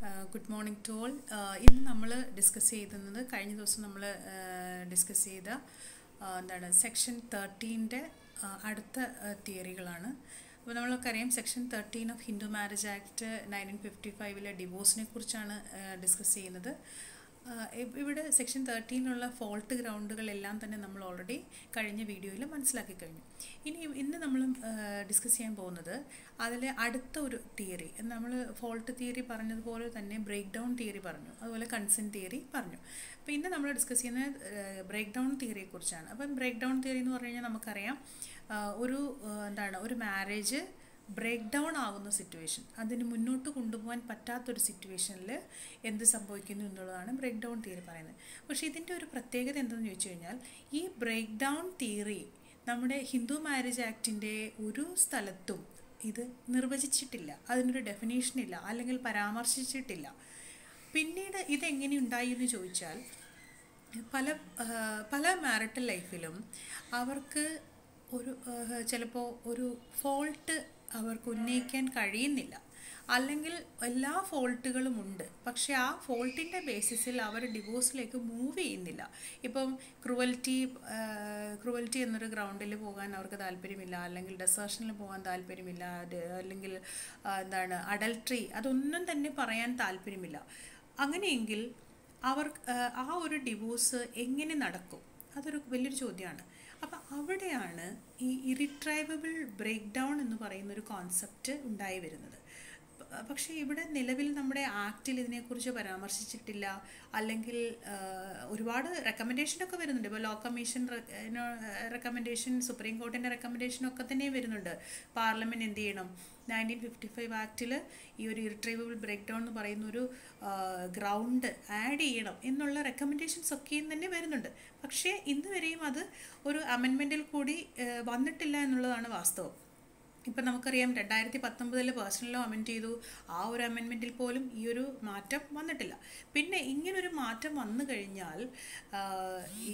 Good morning to all ഇന്ന് നമ്മൾ discuss ചെയ്യുന്നത് കഴിഞ്ഞ ദിവസം നമ്മൾ ഡിസ്കസ് ചെയ്ത ആ, എന്താണ് സെക്ഷൻ തേർട്ടീൻ്റെ അടുത്ത തിയറികളാണ് അപ്പോൾ നമ്മൾക്കറിയാം section thirteen of Hindu marriage act nineteen fifty ഫൈവിലെ ഡിവോഴ്സിനെ കുറിച്ചാണ് ഡിസ്കസ് ചെയ്യുന്നത് ആ, ഇ- ഇവിടെ സെക്ഷൻ തേർട്ടീനിലുള്ള ഫോൾട്ട് ഗ്രൗണ്ടുകളെല്ലാം തന്നെ നമ്മൾ ഓൾറെഡി കഴിഞ്ഞ വീഡിയോയിൽ മനസ്സിലാക്കി കഴിഞ്ഞു ഇനി ഇന്ന് നമ്മൾ ഡിസ്കസ് ചെയ്യാൻ പോകുന്നത് അതിലെ അടുത്ത ഒരു തിയറി നമ്മൾ ഫോൾട്ട് തിയറി പറഞ്ഞതുപോലെ തന്നെ ബ്രേക്ക് ഡൗൺ തിയറി പറഞ്ഞു അതുപോലെ കൺസെൻറ്റ് തിയറി പറഞ്ഞു അപ്പോൾ ഇന്ന് നമ്മൾ ഡിസ്കസ് ചെയ്യുന്നത് ബ്രേക്ക് ഡൗൺ തിയറിയെ കുറിച്ചാണ് അപ്പം ബ്രേക്ക് ഡൗൺ തിയറി എന്ന് പറഞ്ഞു കഴിഞ്ഞാൽ നമുക്കറിയാം ആ, ഒരു ആ, എന്താണ് ഒരു മാരേജ് ബ്രേക്ക് ഡൗൺ ആവുന്ന സിറ്റുവേഷൻ അതിന് മുന്നോട്ട് കൊണ്ടുപോകാൻ പറ്റാത്തൊരു സിറ്റുവേഷനിൽ എന്ത് സംഭവിക്കുന്നു എന്നുള്ളതാണ് ബ്രേക്ക് ഡൗൺ തിയറി പറയുന്നത് പക്ഷേ ഇതിൻ്റെ ഒരു പ്രത്യേകത എന്തെന്ന് ചോദിച്ചു കഴിഞ്ഞാൽ ഈ ബ്രേക്ക് ഡൗൺ തിയറി നമ്മുടെ ഹിന്ദു മാരേജ് ആക്ടിൻ്റെ ഒരു സ്ഥലത്തും ഇത് നിർവചിച്ചിട്ടില്ല അതിനൊരു ഡെഫിനേഷൻ ഇല്ല അല്ലെങ്കിൽ പരാമർശിച്ചിട്ടില്ല പിന്നീട് ഇതെങ്ങനെ ഉണ്ടായി എന്ന് ചോദിച്ചാൽ പല ആ, പല മാരിറ്റൽ ലൈഫിലും അവർക്ക് ഒരു ചിലപ്പോൾ ഒരു ഫോൾട്ട് അവർക്ക് ഉന്നയിക്കാൻ കഴിയുന്നില്ല അല്ലെങ്കിൽ എല്ലാ ഫോൾട്ടുകളും ഉണ്ട് പക്ഷേ ആ ഫോൾട്ടിൻ്റെ ബേസിസിൽ അവർ ഡിവോഴ്സിലേക്ക് മൂവ് ചെയ്യുന്നില്ല ഇപ്പം ക്രുവൽറ്റി ക്രുവൽറ്റി എന്നൊരു ഗ്രൗണ്ടിൽ പോകാൻ അവർക്ക് താല്പര്യമില്ല അല്ലെങ്കിൽ ഡെസേർഷനിൽ പോകാൻ താല്പര്യമില്ല അത് അല്ലെങ്കിൽ ആ, എന്താണ് അഡൽട്രി അതൊന്നും തന്നെ പറയാൻ താല്പര്യമില്ല അങ്ങനെയെങ്കിൽ അവർ ആ, ആ ഒരു ഡിവോഴ്സ് എങ്ങനെ നടക്കും അതൊരു വലിയൊരു ചോദ്യമാണ് അപ്പം അവിടെയാണ് ഈ ഇറിട്രൈവബിൾ ബ്രേക്ക് ഡൗൺ എന്ന് പറയുന്ന ഒരു കോൺസെപ്റ്റ് ഉണ്ടായി വരുന്നത് പ- പക്ഷേ ഇവിടെ നിലവിൽ നമ്മുടെ ആക്റ്റിൽ ഇതിനെക്കുറിച്ച് പരാമർശിച്ചിട്ടില്ല അല്ലെങ്കിൽ ആ, ഒരുപാട് റെക്കമെൻഡേഷനൊക്കെ വരുന്നുണ്ട് ഇപ്പോൾ ലോ കമ്മീഷൻ റെക്കമെൻഡേഷൻ സുപ്രീം കോർട്ടിൻ്റെ റെക്കമെൻഡേഷനൊക്കെ തന്നെ വരുന്നുണ്ട് പാർലമെൻറ്റ് എന്ത് ചെയ്യണം നയൻറ്റീൻ ഫിഫ്റ്റി ഫൈവ് ആക്റ്റിൽ ഈ ഒരു ഇറിട്രൈവബിൾ ബ്രേക്ക് ഡൗൺ എന്ന് പറയുന്ന ഒരു ഗ്രൗണ്ട് ആഡ് ചെയ്യണം എന്നുള്ള റെക്കമെൻഡേഷൻസ് ഒക്കെയും തന്നെ വരുന്നുണ്ട് പക്ഷേ ഇന്ന് വരെയും അത് ഒരു അമെൻമെൻറ്റിൽ കൂടി ആ, വന്നിട്ടില്ല എന്നുള്ളതാണ് വാസ്തവം ഇപ്പം നമുക്കറിയാം രണ്ടായിരത്തി പത്തൊമ്പതിൽ പേഴ്സണൽ ലോ അമെൻഡ് ചെയ്തു ആ ഒരു അമെൻമെൻറ്റിൽ പോലും ഈ ഒരു മാറ്റം വന്നിട്ടില്ല പിന്നെ ഇങ്ങനൊരു മാറ്റം വന്നു കഴിഞ്ഞാൽ ആ, ഈ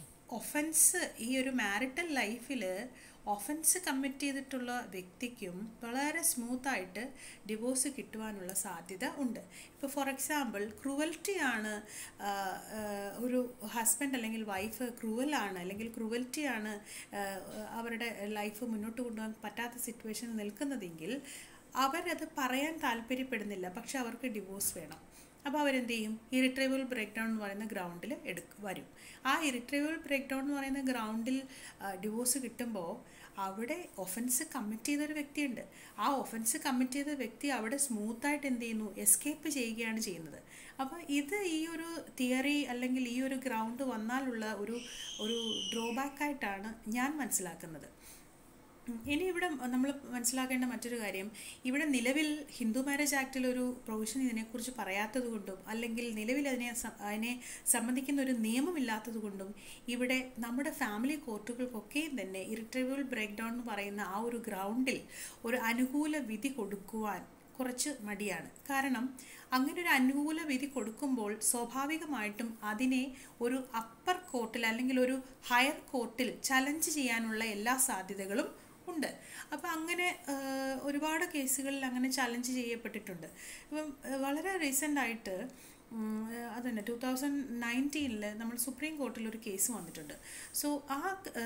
ഒഫൻസ് ഈ ഒരു മാരിറ്റൽ ലൈഫിൽ ഒഫൻസ് കമ്മിറ്റ് ചെയ്തിട്ടുള്ള വ്യക്തിക്കും വളരെ സ്മൂത്തായിട്ട് ഡിവോഴ്സ് കിട്ടുവാനുള്ള സാധ്യത ഉണ്ട് ഇപ്പോൾ ഫോർ എക്സാമ്പിൾ ക്രൂവൽറ്റി ആണ് ആ, ആ, ഒരു ഹസ്ബൻഡ് അല്ലെങ്കിൽ വൈഫ് ക്രൂവലാണ് അല്ലെങ്കിൽ ക്രൂവൽറ്റി ആണ് ആ, അവരുടെ ലൈഫ് മുന്നോട്ട് കൊണ്ടുപോകാൻ പറ്റാത്ത സിറ്റുവേഷൻ നിൽക്കുന്നതെങ്കിൽ അവരത് പറയാൻ താല്പര്യപ്പെടുന്നില്ല പക്ഷെ അവർക്ക് ഡിവോഴ്സ് വേണം അപ്പോൾ അവരെന്ത് ചെയ്യും ഇറിട്രൈവൽ ബ്രേക്ക് ഡൗൺ എന്ന് പറയുന്ന ഗ്രൗണ്ടിൽ എടുക്ക് വരും ആ ഇറിട്രൈവൽ ബ്രേക്ക് ഡൗൺ എന്ന് പറയുന്ന ഗ്രൗണ്ടിൽ ഡിവോഴ്സ് കിട്ടുമ്പോൾ അവിടെ ഒഫൻസ് കമ്മിറ്റ് ചെയ്തൊരു വ്യക്തിയുണ്ട് ആ ഒഫൻസ് കമ്മിറ്റ് ചെയ്ത വ്യക്തി അവിടെ സ്മൂത്തായിട്ട് എന്ത് ചെയ്യുന്നു എസ്കേപ്പ് ചെയ്യുകയാണ് ചെയ്യുന്നത് അപ്പോൾ ഇത് ഈ ഒരു തിയറി അല്ലെങ്കിൽ ഈ ഒരു ഗ്രൗണ്ട് വന്നാലുള്ള ഒരു ഒരു ഡ്രോബാക്കായിട്ടാണ് ഞാൻ മനസ്സിലാക്കുന്നത് ഉം. ഇനി ഇവിടെ നമ്മൾ മനസ്സിലാക്കേണ്ട മറ്റൊരു കാര്യം ഇവിടെ നിലവിൽ ഹിന്ദു മാരേജ് ആക്ടിൽ ഒരു പ്രൊവിഷൻ ഇതിനെക്കുറിച്ച് പറയാത്തത് കൊണ്ടും അല്ലെങ്കിൽ നിലവിൽ അതിനെ സ- അതിനെ സംബന്ധിക്കുന്ന ഒരു നിയമമില്ലാത്തത് കൊണ്ടും ഇവിടെ നമ്മുടെ ഫാമിലി കോർട്ടുകൾക്കൊക്കെയും തന്നെ ഇറിട്രൈവൽ ബ്രേക്ക് ഡൗൺ എന്ന് പറയുന്ന ആ ഒരു ഗ്രൗണ്ടിൽ ഒരു അനുകൂല വിധി കൊടുക്കുവാൻ കുറച്ച് മടിയാണ് കാരണം അങ്ങനെ ഒരു അനുകൂല വിധി കൊടുക്കുമ്പോൾ സ്വാഭാവികമായിട്ടും അതിനെ ഒരു അപ്പർ കോർട്ടിൽ അല്ലെങ്കിൽ ഒരു ഹയർ കോർട്ടിൽ ചലഞ്ച് ചെയ്യാനുള്ള എല്ലാ സാധ്യതകളും ഉണ്ട് അപ്പോൾ അങ്ങനെ ആ, ഒരുപാട് കേസുകളിൽ അങ്ങനെ ചലഞ്ച് ചെയ്യപ്പെട്ടിട്ടുണ്ട് ഇപ്പം ആ, വളരെ റീസെൻ്റ് ആയിട്ട് ഉം, അത് തന്നെ ടൂ തൗസൻഡ് നയൻറ്റീനിൽ നമ്മൾ സുപ്രീം കോർട്ടിൽ ഒരു കേസ് വന്നിട്ടുണ്ട് സോ ആ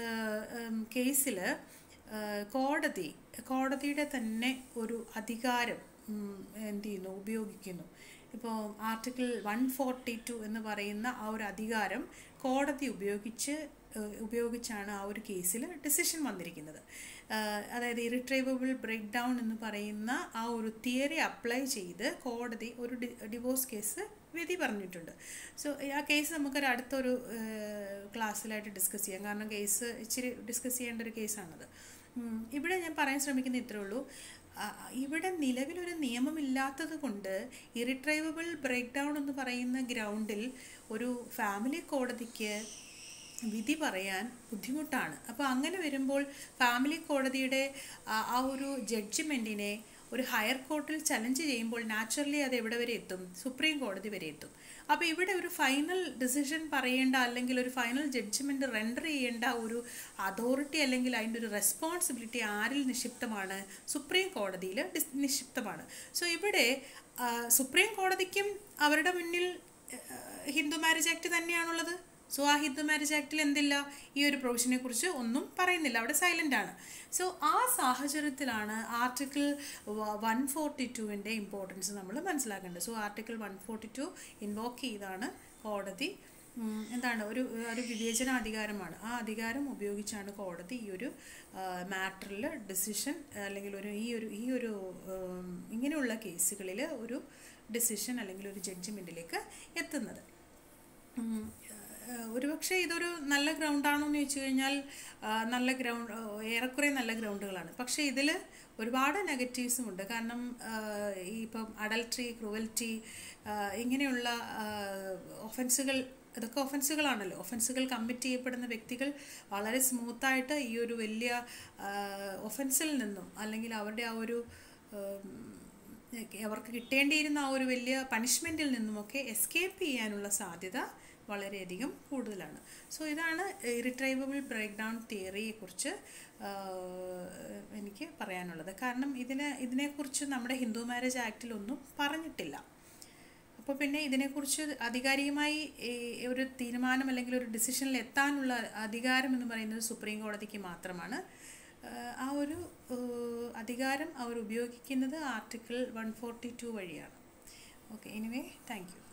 കേസിൽ കോടതി കോടതിയുടെ തന്നെ ഒരു അധികാരം ഉം, എന്ത് ചെയ്യുന്നു ഉപയോഗിക്കുന്നു ഇപ്പോൾ ആർട്ടിക്കിൾ വൺ ഫോർട്ടി ടു എന്ന് പറയുന്ന ആ ഒരു അധികാരം കോടതി ഉപയോഗിച്ച് ഏഹ്, ഉപയോഗിച്ചാണ് ആ ഒരു കേസിൽ ഡിസിഷൻ വന്നിരിക്കുന്നത് ഏഹ്, അതായത് ഇറിട്രൈവബിൾ ബ്രേക്ക് ഡൗൺ എന്ന് പറയുന്ന ആ ഒരു തിയറി അപ്ലൈ ചെയ്ത് കോടതി ഒരു ഡി ഡിവോഴ്സ് കേസ് വിധി പറഞ്ഞിട്ടുണ്ട് സോ ആ കേസ് നമുക്കൊരു അടുത്തൊരു ഏഹ്, ക്ലാസ്സിലായിട്ട് ഡിസ്കസ് ചെയ്യാം കാരണം കേസ് ഇച്ചിരി ഡിസ്കസ് ചെയ്യേണ്ട ഒരു കേസാണത് ഉം, ഇവിടെ ഞാൻ പറയാൻ ശ്രമിക്കുന്ന ഇത്രേ ഉള്ളൂ ആ, ഇവിടെ നിലവിലൊരു നിയമമില്ലാത്തത് കൊണ്ട് ഇറിട്രൈവബിൾ ബ്രേക്ക് ഡൗൺ എന്ന് പറയുന്ന ഗ്രൗണ്ടിൽ ഒരു ഫാമിലി കോടതിക്ക് വിധി പറയാൻ ബുദ്ധിമുട്ടാണ് അപ്പോൾ അങ്ങനെ വരുമ്പോൾ ഫാമിലി കോടതിയുടെ ആ ആ ഒരു ജഡ്ജിമെൻറ്റിനെ ഒരു ഹയർ കോർട്ടിൽ ചലഞ്ച് ചെയ്യുമ്പോൾ നാച്ചുറലി അത് എവിടെ വരെ എത്തും സുപ്രീം കോടതി വരെ എത്തും അപ്പോൾ ഇവിടെ ഒരു ഫൈനൽ ഡിസിഷൻ പറയേണ്ട അല്ലെങ്കിൽ ഒരു ഫൈനൽ ജഡ്ജ്മെൻറ്റ് റെൻഡർ ചെയ്യേണ്ട ഒരു അതോറിറ്റി അല്ലെങ്കിൽ അതിൻ്റെ ഒരു റെസ്പോൺസിബിലിറ്റി ആരിൽ നിക്ഷിപ്തമാണ് സുപ്രീം കോടതിയിൽ നിക്ഷിപ്തമാണ് സോ ഇവിടെ ആ, സുപ്രീം കോടതിക്കും അവരുടെ മുന്നിൽ ആ, ഹിന്ദു മാരേജ് ആക്ട് തന്നെയാണുള്ളത് സോ ആ ഹിന്ദു മാരേജ് ആക്ടിൽ എന്തില്ല ഈ ഒരു പ്രൊവിഷനെ കുറിച്ച് ഒന്നും പറയുന്നില്ല അവിടെ സൈലൻ്റ് ആണ് സോ ആ സാഹചര്യത്തിലാണ് ആർട്ടിക്കിൾ വൺ ഫോർട്ടി ടുവിൻ്റെ ഇമ്പോർട്ടൻസ് നമ്മൾ മനസ്സിലാക്കേണ്ടത് so article one forty two invoke ചെയ്താണ് കോടതി ഉം, എന്താണ് ഒരു ഒരു വിവേചനാധികാരമാണ് ആ അധികാരം ഉപയോഗിച്ചാണ് കോടതി ഈ ഒരു മാറ്ററിൽ ഡിസിഷൻ അല്ലെങ്കിൽ ഒരു ഈ ഒരു ഈ ഒരു ഉം, ഇങ്ങനെയുള്ള കേസുകളിൽ ഒരു ഡിസിഷൻ അല്ലെങ്കിൽ ഒരു ജഡ്ജ്മെൻറ്റിലേക്ക് എത്തുന്നത് ഉം, ഏഹ് ഒരുപക്ഷെ ഇതൊരു നല്ല ഗ്രൗണ്ടാണോ എന്ന് ചോദിച്ചു കഴിഞ്ഞാൽ ആ, നല്ല ഗ്രൗണ്ട് ഏറെക്കുറെ നല്ല ഗ്രൗണ്ടുകളാണ് പക്ഷേ ഇതിൽ ഒരുപാട് നെഗറ്റീവ്സും ഉണ്ട് കാരണം ആഹ്, ഈ ഇപ്പം അഡൽട്രി ക്രൂവൽറ്റി ഇങ്ങനെയുള്ള ഒഫൻസുകൾ ഇതൊക്കെ ഒഫൻസുകളാണല്ലോ ഒഫൻസുകൾ കമ്മിറ്റ് ചെയ്യപ്പെടുന്ന വ്യക്തികൾ വളരെ സ്മൂത്തായിട്ട് ഈ ഒരു വലിയ ഒഫൻസിൽ നിന്നും അല്ലെങ്കിൽ അവരുടെ ആ ഒരു ഉം, അവർക്ക് കിട്ടേണ്ടിയിരുന്ന ആ ഒരു വലിയ പണിഷ്മെൻറ്റിൽ നിന്നുമൊക്കെ എസ്കേപ്പ് ചെയ്യാനുള്ള സാധ്യത വളരെയധികം കൂടുതലാണ് സോ ഇതാണ് ഇറിട്രൈവബിൾ ബ്രേക്ക് ഡൗൺ തിയറിയെക്കുറിച്ച് എനിക്ക് പറയാനുള്ളത് കാരണം ഇതിന് ഇതിനെക്കുറിച്ച് നമ്മുടെ ഹിന്ദു മാരേജ് ആക്റ്റിലൊന്നും പറഞ്ഞിട്ടില്ല അപ്പോൾ പിന്നെ ഇതിനെക്കുറിച്ച് ആധികാരികമായി ഈ ഒരു തീരുമാനം അല്ലെങ്കിൽ ഒരു ഡിസിഷനിൽ എത്താനുള്ള അധികാരം എന്ന് പറയുന്നത് സുപ്രീം കോടതിക്ക് മാത്രമാണ് ആഹ് ആ ഒരു ആഹ് അധികാരം അവർ ഉപയോഗിക്കുന്നത് ആർട്ടിക്കിൾ വൺ ഫോർട്ടി ടു വഴിയാണ് ഓക്കെ എനിവേ താങ്ക് യു